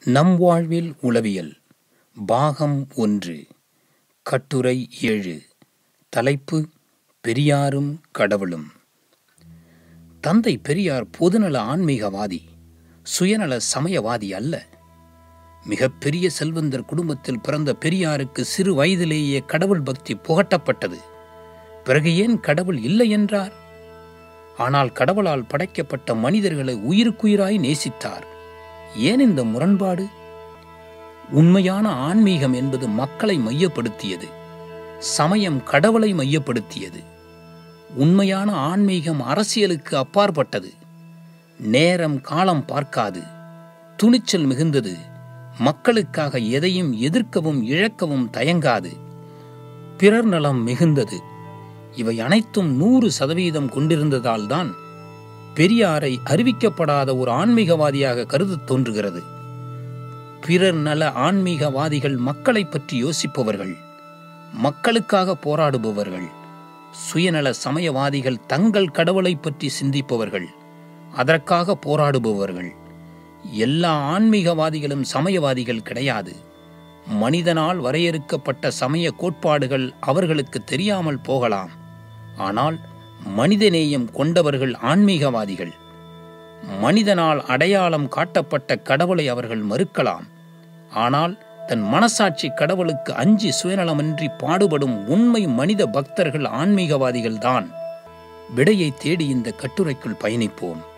நம் வாழ்வில் உளவியல் பாகம் ஒன்று கட்டுரை ஏழு தலைப்பு பெரியாரும் கடவுளும் தந்தை பெரியார் பொதுநல ஆன்மீகவாதி சுயநல சமயவாதி அல்ல மிகப்பெரிய செல்வந்தர் குடும்பத்தில் பிறந்த பெரியாருக்கு சிறு வயதிலேயே கடவுள் பக்தி புகட்டப்பட்டது பிறகு ஏன் கடவுள் இல்லை என்றார் ஆனால் கடவுளால் படைக்கப்பட்ட மனிதர்களை உயிருக்குயிராய் நேசித்தார் ஏன் இந்த முரண்பாடு உண்மையான ஆன்மீகம் என்பது மக்களை மையப்படுத்தியது சமயம் கடவுளை மையப்படுத்தியது உண்மையான ஆன்மீகம் அரசியலுக்கு அப்பாற்பட்டது நேரம் காலம் பார்க்காது துணிச்சல் மிகுந்தது மக்களுக்காக எதையும் எதிர்க்கவும் இழக்கவும் தயங்காது பிறர் நலம் மிகுந்தது இவை அனைத்தும் நூறு சதவீதம் கொண்டிருந்ததால்தான் பெரியாரை அறிவிக்கப்படாத ஒரு ஆன்மீகவாதியாக கருதத் தோன்றுகிறது பிறர் நல ஆன்மீகவாதிகள் மக்களை பற்றி யோசிப்பவர்கள் மக்களுக்காக போராடுபவர்கள் சுயநல சமயவாதிகள் தங்கள் கடவுளை பற்றி சிந்திப்பவர்கள் அதற்காக போராடுபவர்கள் எல்லா ஆன்மீகவாதிகளும் சமயவாதிகள் கிடையாது மனிதனால் வரையறுக்கப்பட்ட சமய கோட்பாடுகள் அவர்களுக்கு தெரியாமல் போகலாம் ஆனால் மனிதநேயம் கொண்டவர்கள் ஆன்மீகவாதிகள் மனிதனால் அடையாளம் காட்டப்பட்ட கடவுளை அவர்கள் மறுக்கலாம் ஆனால் தன் மனசாட்சி கடவுளுக்கு அஞ்சி சுயநலமின்றி பாடுபடும் உண்மை மனித பக்தர்கள் ஆன்மீகவாதிகள்தான் விடையை தேடி இந்த கட்டுரைக்குள் பயணிப்போம்